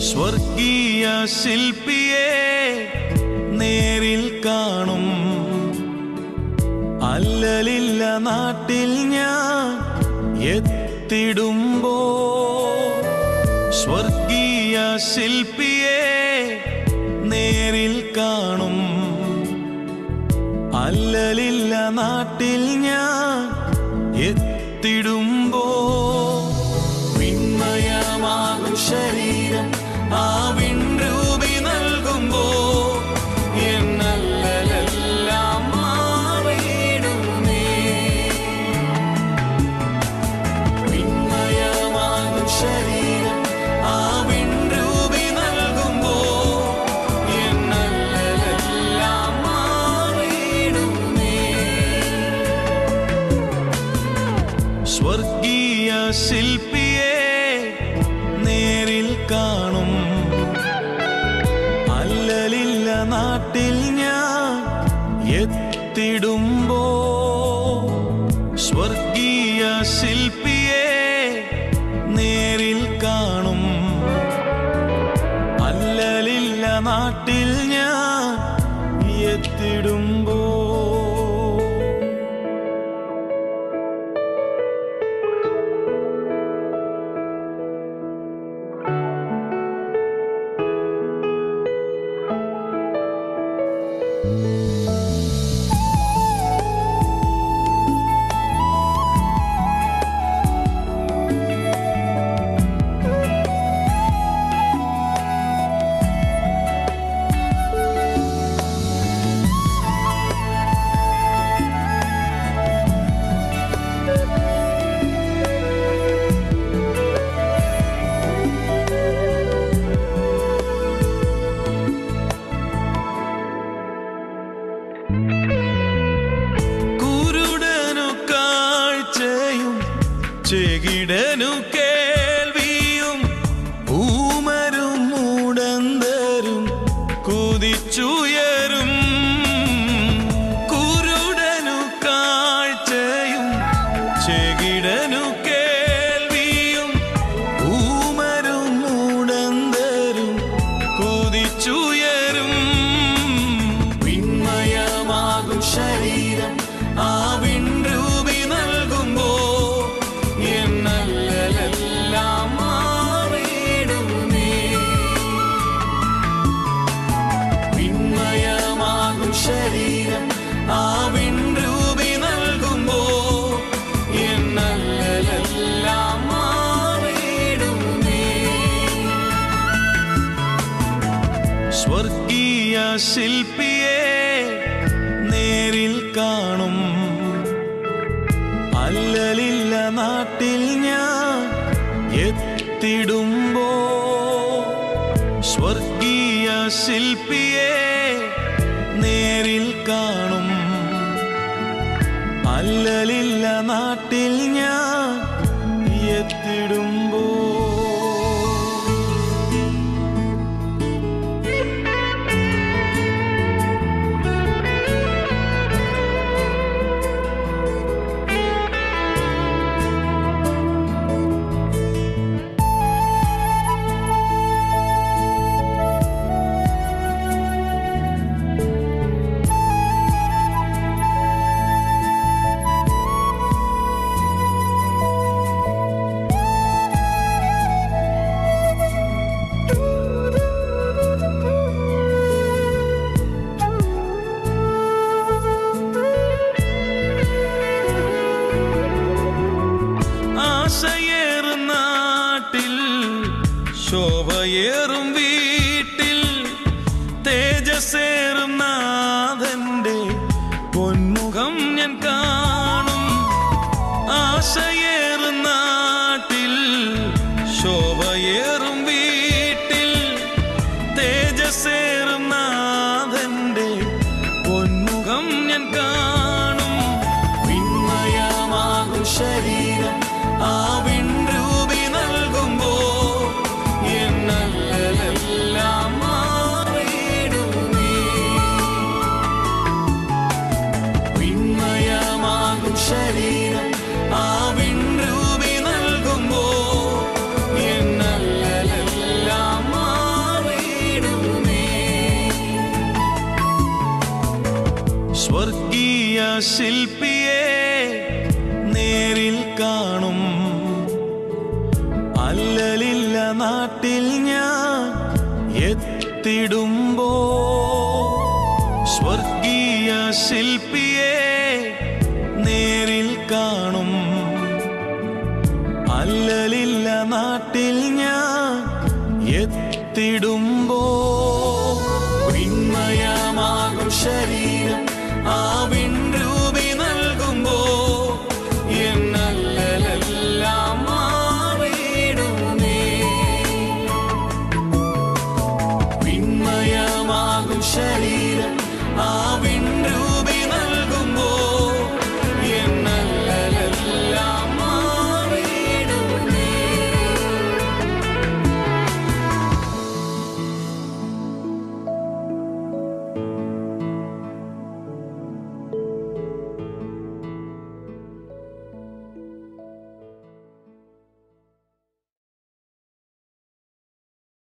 സ്വർഗീയ ശില്പിയെ നേരിൽ കാണും അല്ലലില്ല നാട്ടിൽ ഞാൻ എത്തിടുമ്പോ സ്വർഗീയ ശില്പിയെ നേരിൽ കാണും അല്ലലില്ല നാട്ടിൽ ഞാൻ എത്തിടുമ്പോ വിണ്മയമാകും ശരീരം ആ വിൺരൂപി നൽകുമ്പോ എന്നല്ലെല്ലാം മാറിയിടുന്നേ വിണ്മയമാകും ശരീരം ആ വിൺരൂപി നൽകുമ്പോ എന്നല്ലെല്ലാം മാറിയിടുന്നേ സ്വർഗീയ ശില്പിയെ നേരിൽ കാണും അല്ലലില്ല നാട്ടിൽ ഞാൻ എത്തിടുമ്പോ സ്വർഗീയ ശില്പിയെ നേരിൽ കാണും അല്ലലില്ല നാട്ടിൽ ഞാൻ എത്തിടുമ്പോ കുരുടനു കാഴ്ചയും ചെകിടനു കേൾവിയും ഊമരും മൂടന്തരും കുതിച്ചുയരും കുരുടനു കാഴ്ചയും ചെകിടനു കേൾവിയും ഊമരും മൂടന്തരും കുതിച്ചുയരും വിണ്മയമാകും ശരീരം ആ വിൺരൂപി നൽകുമ്പോ എന്നല്ലെല്ലാം മാറിയിടുന്നേ വിണ്മയമാകും ശരീരം ആ വിൺരൂപി നൽകുമ്പോ എന്നല്ലെല്ലാം മാറിയിടുന്നേ സ്വർഗീയ ശില്പിയെ നേരിൽ കാണും അല്ലലില്ല നാട്ടിൽ ഞാൻ എത്തിടുമ്പോ സ്വർഗീയ ശില്പിയെ നേരിൽ കാണും അല്ലലില്ല നാട്ടിൽ ഞാൻ എത്തിടുമ്പോ ആശയേറും നാട്ടിൽ ശോഭയേറും വീട്ടിൽ തേജസ്സേറും നാഥന്റെ പൊന്മുഖം ഞാൻ കാണും ആശയേറും നാട്ടിൽ ശോഭയേറും വീട്ടിൽ തേജസ്സേറും നാഥന്റെ പൊന്മുഖം ഞാൻ കാണും വിണ്മയമാകും ശരീരം ആ വിൺരൂപി നൽകുമ്പോ എന്നല്ലെല്ലാം മാറിയിടുന്നേ ശില്പിയെ നേരിൽ കാണും അല്ലലില്ല നാട്ടിൽ ഞാൻ എത്തിടുമ്പോ സ്വർഗീയ ശില്പിയെ നേരിൽ കാണും അല്ലലില്ല നാട്ടിൽ ഞാൻ എത്തിടുമ്പോ